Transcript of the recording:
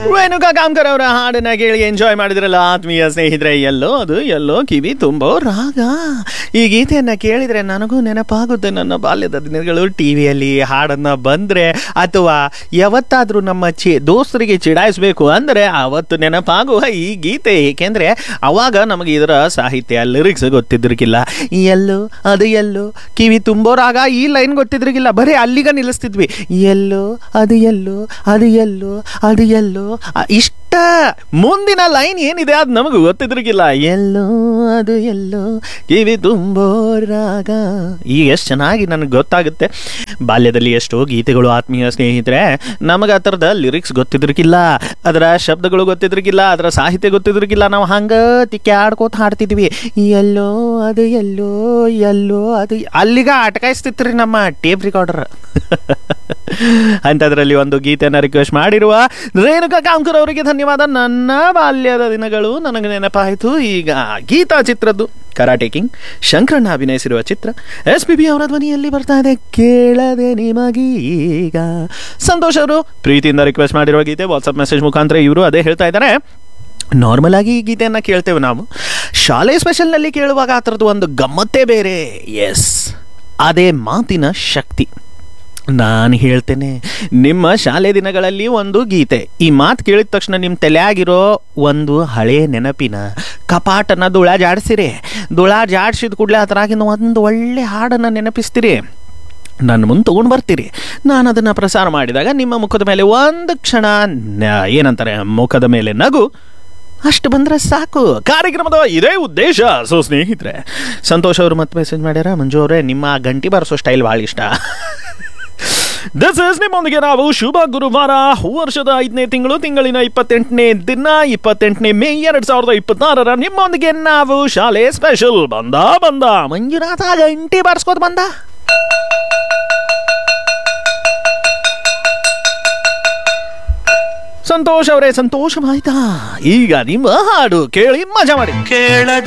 ರೇಣುಕಾ ಕಾಮ್ಕರ್ ಅವರ ಹಾಡನ್ನ ಕೇಳಿ ಎಂಜಾಯ್ ಮಾಡಿದ್ರಲ್ಲ ಆತ್ಮೀಯ ಸ್ನೇಹಿತರೆ ಎಲ್ಲೋ ಅದು ಎಲ್ಲೋ ಕಿವಿ ತುಂಬೋ ರಾಗ ಈ ಗೀತೆಯನ್ನ ಕೇಳಿದ್ರೆ ನನಗೂ ನೆನಪಾಗುತ್ತೆ ನನ್ನ ಬಾಲ್ಯದ ದಿನಗಳು ಟಿವಿಯಲ್ಲಿ ಹಾಡನ್ನ ಬಂದ್ರೆ ಅಥವಾ ಯಾವತ್ತಾದ್ರೂ ನಮ್ಮ ಚಿ ದೋಸ್ತರಿಗೆ ಚಿಡಾಯಿಸ್ಬೇಕು ಅಂದ್ರೆ ಅವತ್ತು ನೆನಪಾಗುವ ಈ ಗೀತೆ ಏಕೆಂದ್ರೆ ಅವಾಗ ನಮಗೆ ಇದರ ಸಾಹಿತ್ಯ ಲಿರಿಕ್ಸ್ ಗೊತ್ತಿದ್ರಿಗಿಲ್ಲ ಎಲ್ಲೋ ಅದು ಎಲ್ಲೋ ಕಿವಿ ತುಂಬೋ ರಾಗ ಈ ಲೈನ್ ಗೊತ್ತಿದ್ರಿಗಿಲ್ಲ ಬರೀ ಅಲ್ಲಿಗ ನಿಲ್ಲಿಸ್ತಿದ್ವಿ ಎಲ್ಲೋ ಅದು ಎಲ್ಲೋ ಅದು ಎಲ್ಲೋ ಅದು ಎಲ್ಲೋ ಆ, ಇಷ್ಟ ಮುಂದಿನ ಲೈನ್ ಏನಿದೆ ಅದು ನಮಗೆ ಗೊತ್ತಿದ್ರಿಗಿಲ್ಲ ಎಲ್ಲೋ ಅದು ಎಲ್ಲೋ ಕಿವಿ ತುಂಬೋ ರಾಗ ಈಗ ಎಷ್ಟು ಚೆನ್ನಾಗಿ ನನಗೆ ಗೊತ್ತಾಗುತ್ತೆ ಬಾಲ್ಯದಲ್ಲಿ ಎಷ್ಟೋ ಗೀತೆಗಳು ಆತ್ಮೀಯ ಸ್ನೇಹಿತರೆ ನಮಗೆ ಆ ಥರದ ಲಿರಿಕ್ಸ್ ಗೊತ್ತಿದ್ರಿಗಿಲ್ಲ ಅದರ ಶಬ್ದಗಳು ಗೊತ್ತಿದ್ರಿಗಿಲ್ಲ ಅದರ ಸಾಹಿತ್ಯ ಗೊತ್ತಿದ್ರಿಗಿಲ್ಲ ನಾವು ಹಂಗ ತಿಕ್ಕಾಡ್ಕೋತ ಹಾಡ್ತಿದ್ವಿ ಎಲ್ಲೋ ಅದು ಎಲ್ಲೋ ಎಲ್ಲೋ ಅದು ಅಲ್ಲಿಗ ಅಟಕಾಯಿಸ್ತಿತ್ರಿ ನಮ್ಮ ಟೇಪ್ ರಿಕಾರ್ಡರ್ ಅಂಥದ್ರಲ್ಲಿ ಒಂದು ಗೀತೆಯನ್ನು ರಿಕ್ವೆಸ್ಟ್ ಮಾಡಿರುವ ರೇಣುಕಾ ಕಾಂಕರ್ ಅವರಿಗೆ ಧನ್ಯವಾದ ನನ್ನ ಬಾಲ್ಯದ ದಿನಗಳು ನನಗೆ ನೆನಪಾಯಿತು ಈಗ ಗೀತಾ ಚಿತ್ರದ್ದು ಕರಾಟೆ ಕಿಂಗ್ ಶಂಕರಣ್ಣ ಅಭಿನಯಿಸಿರುವ ಚಿತ್ರ ಎಸ್ ಪಿ ಬಿ ಅವರ ಧ್ವನಿಯಲ್ಲಿ ಬರ್ತಾ ಇದೆ ಕೇಳದೆ ನಿಮಗೀಗ ಸಂತೋಷ್ ಅವರು ಪ್ರೀತಿಯಿಂದ ರಿಕ್ವೆಸ್ಟ್ ಮಾಡಿರುವ ಗೀತೆ ವಾಟ್ಸಪ್ ಮೆಸೇಜ್ ಮುಖಾಂತರ ಇವರು ಅದೇ ಹೇಳ್ತಾ ಇದ್ದಾರೆ ನಾರ್ಮಲ್ ಆಗಿ ಈ ಗೀತೆಯನ್ನು ಕೇಳ್ತೇವೆ ನಾವು ಶಾಲೆ ಸ್ಪೆಷಲ್ನಲ್ಲಿ ಕೇಳುವಾಗ ಆ ಥರದ್ದು ಒಂದು ಗಮ್ಮತ್ತೇ ಬೇರೆ ಎಸ್ ಅದೇ ಮಾತಿನ ಶಕ್ತಿ ನಾನು ಹೇಳ್ತೇನೆ ನಿಮ್ಮ ಶಾಲೆ ದಿನಗಳಲ್ಲಿ ಒಂದು ಗೀತೆ ಈ ಮಾತು ಕೇಳಿದ ತಕ್ಷಣ ನಿಮ್ಮ ತಲೆಯಾಗಿರೋ ಒಂದು ಹಳೆ ನೆನಪಿನ ಕಪಾಟನ ದುಳ ಜಾಡಿಸಿರಿ ದುಳ ಜಾಡಿಸಿದ ಕೂಡಲೇ ಅದರಾಗಿನ ಒಂದು ಒಳ್ಳೆ ಹಾಡನ್ನು ನೆನಪಿಸ್ತೀರಿ ನನ್ನ ಮುಂದೆ ತೊಗೊಂಡು ಬರ್ತೀರಿ ನಾನು ಅದನ್ನು ಪ್ರಸಾರ ಮಾಡಿದಾಗ ನಿಮ್ಮ ಮುಖದ ಮೇಲೆ ಒಂದು ಕ್ಷಣ ನ- ಏನಂತಾರೆ ಮುಖದ ಮೇಲೆ ನಗು ಅಷ್ಟು ಬಂದ್ರೆ ಸಾಕು ಕಾರ್ಯಕ್ರಮದ ಇದೇ ಉದ್ದೇಶ ಸೊ ಸ್ನೇಹಿತರೆ ಸಂತೋಷ್ ಅವರು ಮತ್ತೆ ಮೆಸೇಜ್ ಮಾಡ್ಯಾರ ಮಂಜು ಅವರೇ ನಿಮ್ಮ ಆ ಗಂಟಿ ಬಾರಿಸೋ ಸ್ಟೈಲ್ ಭಾಳ ಇಷ್ಟ ದಿಸ್ ಇಸ್ ನಿಮ್ಮೊಂದಿಗೆ ನಾವು ಶುಭ ಗುರುವಾರ ವರ್ಷದ ಐದನೇ ತಿಂಗಳು ತಿಂಗಳಿನ ಇಪ್ಪತ್ತೆಂಟನೇ ದಿನ ಇಪ್ಪತ್ತೆಂಟನೇ ಮೇ ಎರಡ್ ಸಾವಿರದ ಇಪ್ಪತ್ತಾರರ ನಿಮ್ಮೊಂದಿಗೆ ನಾವು ಶಾಲೆ ಸ್ಪೆಷಲ್ ಬಂದ ಬಂದ ಮಂಜುನಾಥ ಗಂಟಿ ಬಾರಿಸ್ಕೋತ ಬಂದ ಸಂತೋಷ್ ಅವರೇ ಸಂತೋಷವಾಯ್ತಾ ಈಗ ನಿಮ್ಮ ಹಾಡು ಕೇಳಿ ಮಜಾ ಮಾಡಿ ಕೇಳದೆ